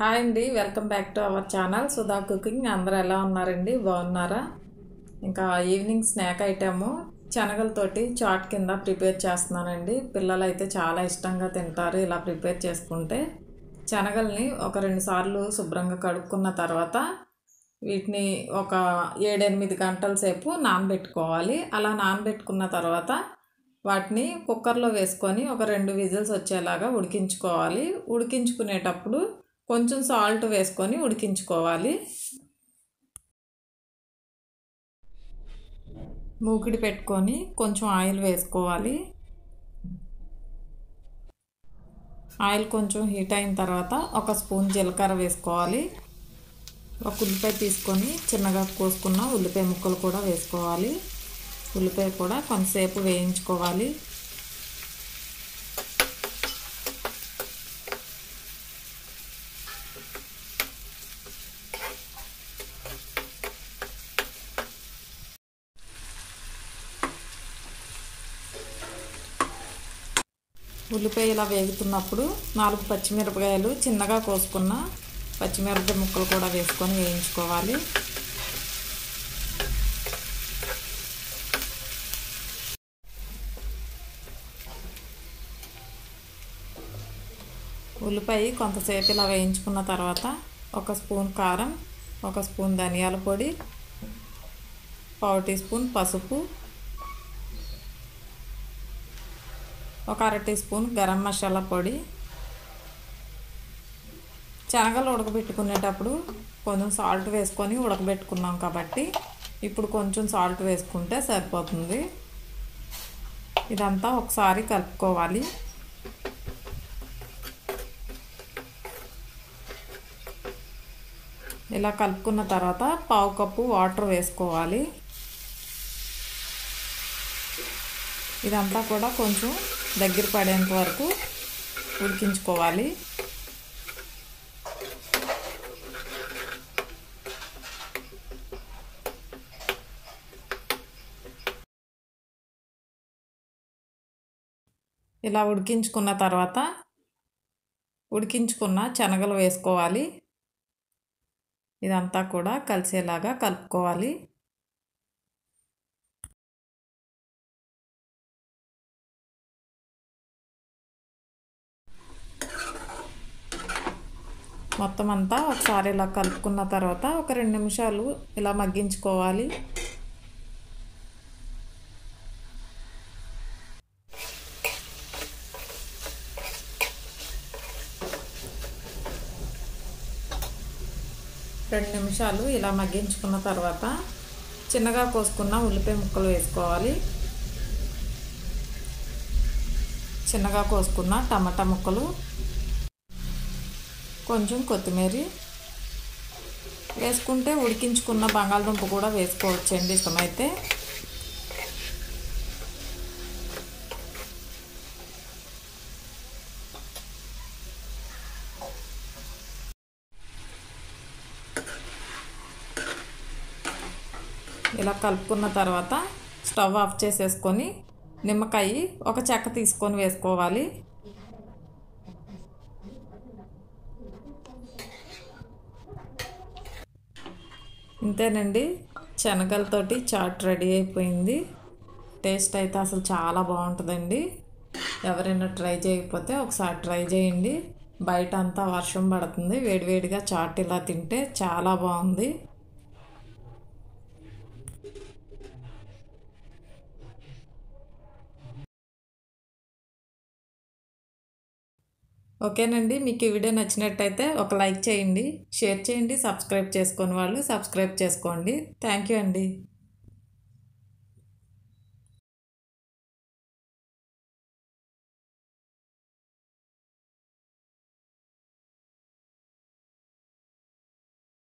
hi అండి welcome back to our channel Sudha cooking అందరూ ఎలా ఉన్నారండి బాగున్నారా ఇంకా ఈవినింగ్ స్నాక్ ఐటము శనగలతోటి చాట్ కింద ప్రిపేర్ చేస్తున్నానండి పిల్లలు అయితే చాలా ఇష్టంగా తింటారు ఇలా ప్రిపేర్ చేసుకుంటే శనగల్ని ఒక రెండు సార్లు శుభ్రంగా కడుక్కున్న తర్వాత వీటిని ఒక ఏడెనిమిది గంటల సేపు నానబెట్టుకోవాలి అలా నానబెట్టుకున్న తర్వాత వాటిని కుక్కర్లో వేసుకొని ఒక రెండు విజిల్స్ వచ్చేలాగా ఉడికించుకోవాలి ఉడికించుకునేటప్పుడు కొంచెం సాల్ట్ వేసుకొని ఉడికించుకోవాలి మూకిడి పెట్టుకొని కొంచెం ఆయిల్ వేసుకోవాలి ఆయిల్ కొంచెం హీట్ అయిన తర్వాత ఒక స్పూన్ జీలకర్ర వేసుకోవాలి ఒక ఉల్లిపాయ తీసుకొని చిన్నగా కోసుకున్న ఉల్లిపాయ ముక్కలు కూడా వేసుకోవాలి ఉల్లిపాయ కూడా కొంతసేపు వేయించుకోవాలి ఉల్లిపాయ ఇలా వేగుతున్నప్పుడు నాలుగు పచ్చిమిరపకాయలు చిన్నగా కోసుకున్న పచ్చిమిరపకాయ ముక్కలు కూడా వేసుకొని వేయించుకోవాలి ఉల్లిపాయ కొంతసేపు ఇలా వేయించుకున్న తర్వాత ఒక స్పూన్ కారం ఒక స్పూన్ ధనియాల పొడి పావు టీ స్పూన్ పసుపు ఒక అర టీ స్పూన్ గరం మసాలా పొడి శనగలు ఉడకబెట్టుకునేటప్పుడు కొంచెం సాల్ట్ వేసుకొని ఉడకబెట్టుకున్నాం కాబట్టి ఇప్పుడు కొంచెం సాల్ట్ వేసుకుంటే సరిపోతుంది ఇదంతా ఒకసారి కలుపుకోవాలి ఇలా కలుపుకున్న తర్వాత పావు కప్పు వాటర్ వేసుకోవాలి ఇదంతా కూడా కొంచెం దగ్గర పడేంత వరకు ఉడికించుకోవాలి ఇలా ఉడికించుకున్న తర్వాత ఉడికించుకున్న శనగలు వేసుకోవాలి ఇదంతా కూడా కలిసేలాగా కలుపుకోవాలి మొత్తం అంతా ఒకసారి ఇలా కలుపుకున్న తర్వాత ఒక రెండు నిమిషాలు ఇలా మగ్గించుకోవాలి రెండు నిమిషాలు ఇలా మగ్గించుకున్న తర్వాత చిన్నగా కోసుకున్న ఉల్లిపాయ ముక్కలు వేసుకోవాలి చిన్నగా కోసుకున్న టమాటా ముక్కలు కొంచెం కొత్తిమీర వేసుకుంటే ఉడికించుకున్న బంగాళదుంప కూడా వేసుకోవచ్చండి ఇష్టమైతే ఇలా కలుపుకున్న తర్వాత స్టవ్ ఆఫ్ చేసేసుకొని నిమ్మకాయ ఒక చెక్క తీసుకొని వేసుకోవాలి ఇంతేనండి శనగలతోటి చాట్ రెడీ అయిపోయింది టేస్ట్ అయితే అసలు చాలా బాగుంటుందండి ఎవరైనా ట్రై చేయకపోతే ఒకసారి ట్రై చేయండి బయట అంతా వర్షం పడుతుంది వేడివేడిగా చాట్ ఇలా తింటే చాలా బాగుంది ఓకేనండి మీకు ఈ వీడియో నచ్చినట్టయితే ఒక లైక్ చేయండి షేర్ చేయండి సబ్స్క్రైబ్ చేసుకొని వాళ్ళు సబ్స్క్రైబ్ చేసుకోండి థ్యాంక్ యూ అండి